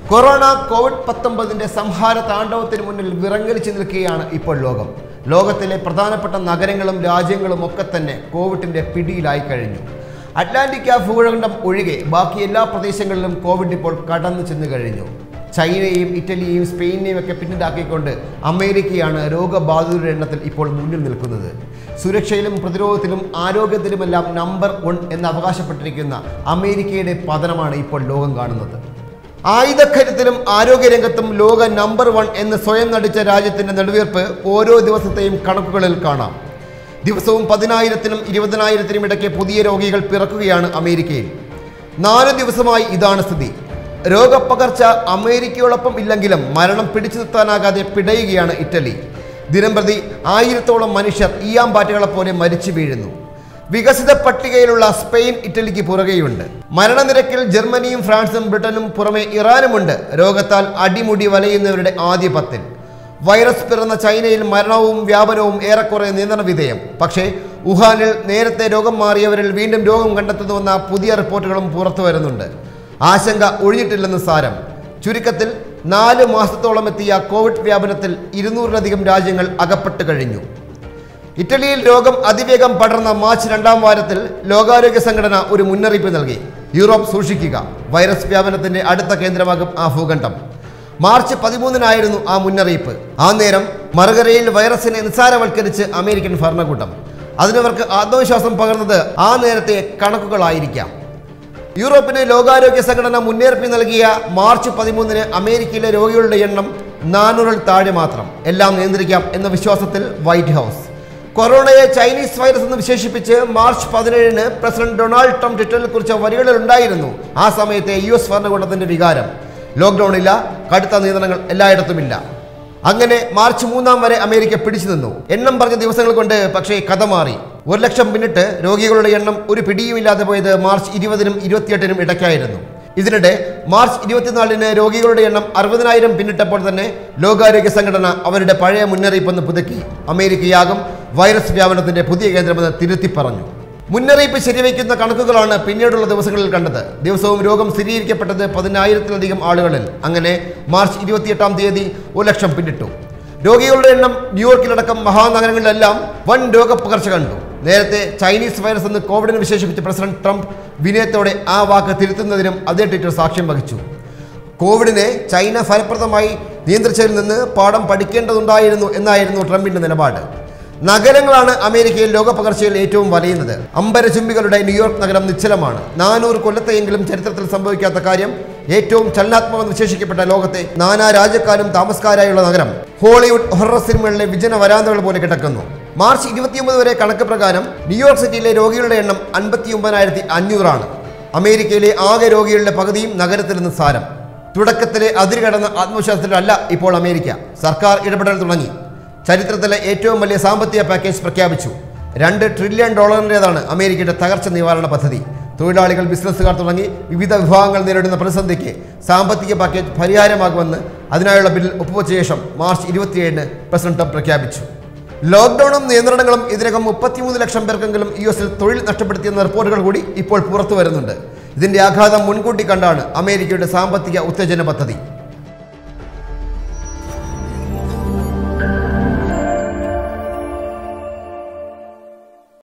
corona Covid പത്തൊമ്പതിന്റെ സംഹാര താണ്ഡവത്തിന് മുന്നിൽ വിറങ്ങലിച്ചു നിൽക്കുകയാണ് ഇപ്പോൾ ലോകം ലോകത്തിലെ പ്രധാനപ്പെട്ട നഗരങ്ങളും രാജ്യങ്ങളും ഒക്കെ തന്നെ കോവിഡിന്റെ പിടിയിലായി കഴിഞ്ഞു അറ്റ്ലാന്റിക്ക ഭൂഖണ്ഡം ഒഴികെ ബാക്കി എല്ലാ പ്രദേശങ്ങളിലും കോവിഡ് ഇപ്പോൾ കടന്നു ചെന്നു കഴിഞ്ഞു ചൈനയെയും ഇറ്റലിയെയും സ്പെയിനെയും ഒക്കെ പിന്നിലാക്കിക്കൊണ്ട് അമേരിക്കയാണ് രോഗബാധിതരുടെ എണ്ണത്തിൽ ഇപ്പോൾ മുന്നിൽ നിൽക്കുന്നത് സുരക്ഷയിലും പ്രതിരോധത്തിലും ആരോഗ്യത്തിലുമെല്ലാം നമ്പർ വൺ എന്ന് അവകാശപ്പെട്ടിരിക്കുന്ന അമേരിക്കയുടെ പതനമാണ് ഇപ്പോൾ ലോകം കാണുന്നത് ആയുധക്കരുത്തിലും ആരോഗ്യരംഗത്തും ലോക നമ്പർ വൺ എന്ന് സ്വയം നടിച്ച രാജ്യത്തിന്റെ നെടുവീർപ്പ് ഓരോ ദിവസത്തെയും കണക്കുകളിൽ കാണാം ദിവസവും പതിനായിരത്തിനും ഇരുപതിനായിരത്തിനും ഇടയ്ക്ക് പുതിയ രോഗികൾ പിറക്കുകയാണ് അമേരിക്കയിൽ നാല് ദിവസമായി ഇതാണ് സ്ഥിതി രോഗപ്പകർച്ച അമേരിക്കയോടൊപ്പം ഇല്ലെങ്കിലും മരണം പിടിച്ചു നിർത്താനാകാതെ പിടയുകയാണ് ഇറ്റലി ദിനംപ്രതി ആയിരത്തോളം മനുഷ്യർ ഈയാമ്പാറ്റകളെ പോലെ മരിച്ചു വീഴുന്നു വികസിത പട്ടികയിലുള്ള സ്പെയിൻ ഇറ്റലിക്ക് പുറകെയുണ്ട് മരണനിരക്കിൽ ജർമ്മനിയും ഫ്രാൻസും ബ്രിട്ടനും പുറമെ ഇറാനുമുണ്ട് രോഗത്താൽ അടിമുടി വലയുന്നവരുടെ ആദ്യ പത്തിൽ വൈറസ് പിറന്ന ചൈനയിൽ മരണവും വ്യാപനവും ഏറെക്കുറെ നിയന്ത്രണ വിധേയം പക്ഷേ വുഹാനിൽ നേരത്തെ രോഗം മാറിയവരിൽ വീണ്ടും രോഗം കണ്ടെത്തുന്നുവെന്ന പുതിയ റിപ്പോർട്ടുകളും പുറത്തു വരുന്നുണ്ട് ആശങ്ക ഒഴിഞ്ഞിട്ടില്ലെന്ന് സാരം ചുരുക്കത്തിൽ നാല് മാസത്തോളം എത്തിയ കോവിഡ് വ്യാപനത്തിൽ ഇരുന്നൂറിലധികം രാജ്യങ്ങൾ അകപ്പെട്ട് കഴിഞ്ഞു ഇറ്റലിയിൽ രോഗം അതിവേഗം പടർന്ന മാർച്ച് രണ്ടാം വാരത്തിൽ ലോകാരോഗ്യ സംഘടന ഒരു മുന്നറിയിപ്പ് നൽകി യൂറോപ്പ് സൂക്ഷിക്കുക വൈറസ് വ്യാപനത്തിന്റെ അടുത്ത കേന്ദ്രമാകും ആ ഭൂഖണ്ഡം മാർച്ച് പതിമൂന്നിനായിരുന്നു ആ മുന്നറിയിപ്പ് ആ നേരം മറുകരയിൽ വൈറസിനെ നിസ്സാരവൽക്കരിച്ച് അമേരിക്കൻ ഭരണകൂട്ടം അതിനവർക്ക് ആത്മവിശ്വാസം പകർന്നത് ആ നേരത്തെ കണക്കുകളായിരിക്കാം യൂറോപ്പിന് ലോകാരോഗ്യ സംഘടന മുന്നറിയിപ്പ് നൽകിയ മാർച്ച് പതിമൂന്നിന് അമേരിക്കയിലെ രോഗികളുടെ എണ്ണം നാനൂറിൽ താഴെ മാത്രം എല്ലാം നിയന്ത്രിക്കാം എന്ന വിശ്വാസത്തിൽ വൈറ്റ് ഹൗസ് കൊറോണയെ ചൈനീസ് വൈറസ് എന്ന് വിശേഷിപ്പിച്ച് മാർച്ച് പതിനേഴിന് പ്രസിഡന്റ് ഡൊണാൾഡ് ട്രംപ് ട്വിറ്ററിൽ കുറിച്ച വരികളിൽ ഉണ്ടായിരുന്നു ആ സമയത്തെ യു എസ് ഭരണകൂടത്തിന്റെ വികാരം ലോക്ക്ഡൌൺ ഇല്ല കടുത്ത നിയന്ത്രണങ്ങൾ എല്ലായിടത്തുമില്ല അങ്ങനെ മാർച്ച് മൂന്നാം വരെ അമേരിക്ക പിടിച്ചു നിന്നു എണ്ണം പറഞ്ഞ ദിവസങ്ങൾ കൊണ്ട് പക്ഷേ കഥ മാറി ഒരു ലക്ഷം പിന്നിട്ട് രോഗികളുടെ എണ്ണം ഒരു പിടിയുമില്ലാതെ പോയത് മാർച്ച് ഇരുപതിനും ഇരുപത്തിയെട്ടിനും ഇടയ്ക്കായിരുന്നു ഇതിനിടെ മാർച്ച് ഇരുപത്തിനാലിന് രോഗികളുടെ എണ്ണം അറുപതിനായിരം പിന്നിട്ടപ്പോൾ തന്നെ ലോകാരോഗ്യ സംഘടന അവരുടെ പഴയ മുന്നറിയിപ്പൊന്ന് പുതുക്കി അമേരിക്കയാകും വൈറസ് വ്യാപനത്തിന്റെ പുതിയ കേന്ദ്രമെന്ന് തിരുത്തി പറഞ്ഞു മുന്നറിയിപ്പ് ശരിവയ്ക്കുന്ന കണക്കുകളാണ് പിന്നീടുള്ള ദിവസങ്ങളിൽ കണ്ടത് ദിവസവും രോഗം സ്ഥിരീകരിക്കപ്പെട്ടത് പതിനായിരത്തിലധികം ആളുകളിൽ അങ്ങനെ മാർച്ച് ഇരുപത്തിയെട്ടാം തീയതി ഒരു ലക്ഷം പിന്നിട്ടു രോഗികളുടെ എണ്ണം ന്യൂയോർക്കിലടക്കം മഹാനഗരങ്ങളിലെല്ലാം വൻ രോഗപ്പകർച്ച കണ്ടു നേരത്തെ ചൈനീസ് വൈറസ് എന്ന് കോവിഡിനെ വിശേഷിപ്പിച്ച പ്രസിഡന്റ് ട്രംപ് വിനയത്തോടെ ആ വാക്ക് തിരുത്തുന്നതിനും അതേ ട്വിറ്റർ സാക്ഷ്യം വഹിച്ചു കോവിഡിനെ ചൈന ഫലപ്രദമായി നിയന്ത്രിച്ചതിൽ നിന്ന് പാഠം പഠിക്കേണ്ടതുണ്ടായിരുന്നു എന്നായിരുന്നു ട്രംപിന്റെ നിലപാട് നഗരങ്ങളാണ് അമേരിക്കയിൽ രോഗപകർച്ചയിൽ ഏറ്റവും വലയുന്നത് അമ്പരചുംബികളുടെ ന്യൂയോർക്ക് നഗരം നിശ്ചലമാണ് നാനൂറ് കൊല്ലത്തെയെങ്കിലും ചരിത്രത്തിൽ സംഭവിക്കാത്ത കാര്യം ഏറ്റവും ചലനാത്മകമെന്ന് വിശേഷിക്കപ്പെട്ട ലോകത്തെ നാനാ രാജ്യക്കാരും താമസക്കാരായുള്ള നഗരം ഹോളിവുഡ് ഹൊറർ സിനിമകളിലെ വിജന വരാന്തകൾ പോലെ കിടക്കുന്നു മാർച്ച് ഇരുപത്തിയൊമ്പത് വരെ കണക്ക് പ്രകാരം ന്യൂയോർക്ക് സിറ്റിയിലെ രോഗികളുടെ എണ്ണം അൻപത്തി ഒമ്പതിനായിരത്തി അഞ്ഞൂറാണ് അമേരിക്കയിലെ ആകെ രോഗികളുടെ പകുതിയും നഗരത്തിൽ നിന്ന് സാരം തുടക്കത്തിലെ അതിരുകടന്ന ആത്മവിശ്വാസത്തിലല്ല ഇപ്പോൾ അമേരിക്ക സർക്കാർ ഇടപെടൽ തുടങ്ങി ചരിത്രത്തിലെ ഏറ്റവും വലിയ സാമ്പത്തിക പാക്കേജ് പ്രഖ്യാപിച്ചു രണ്ട് ട്രില്യൺ ഡോളറിൻ്റെതാണ് അമേരിക്കയുടെ തകർച്ച നിവാരണ പദ്ധതി തൊഴിലാളികൾ ബിസിനസ്സുകാർ തുടങ്ങി വിവിധ വിഭാഗങ്ങൾ നേരിടുന്ന പ്രതിസന്ധിക്ക് സാമ്പത്തിക പാക്കേജ് പരിഹാരമാകുമെന്ന് അതിനായുള്ള ബില്ലിൽ ഒപ്പുവെച്ച ശേഷം മാർച്ച് ഇരുപത്തിയേഴിന് പ്രസിഡന്റ് ട്രംപ് പ്രഖ്യാപിച്ചു ലോക്ക്ഡൌണും നിയന്ത്രണങ്ങളും ഇതിനകം മുപ്പത്തിമൂന്ന് ലക്ഷം പേർക്കെങ്കിലും യു എസിൽ തൊഴിൽ നഷ്ടപ്പെടുത്തിയെന്ന റിപ്പോർട്ടുകൾ കൂടി ഇപ്പോൾ പുറത്തു വരുന്നുണ്ട് ഇതിന്റെ ആഘാതം മുൻകൂട്ടി കണ്ടാണ് അമേരിക്കയുടെ സാമ്പത്തിക ഉത്തേജന പദ്ധതി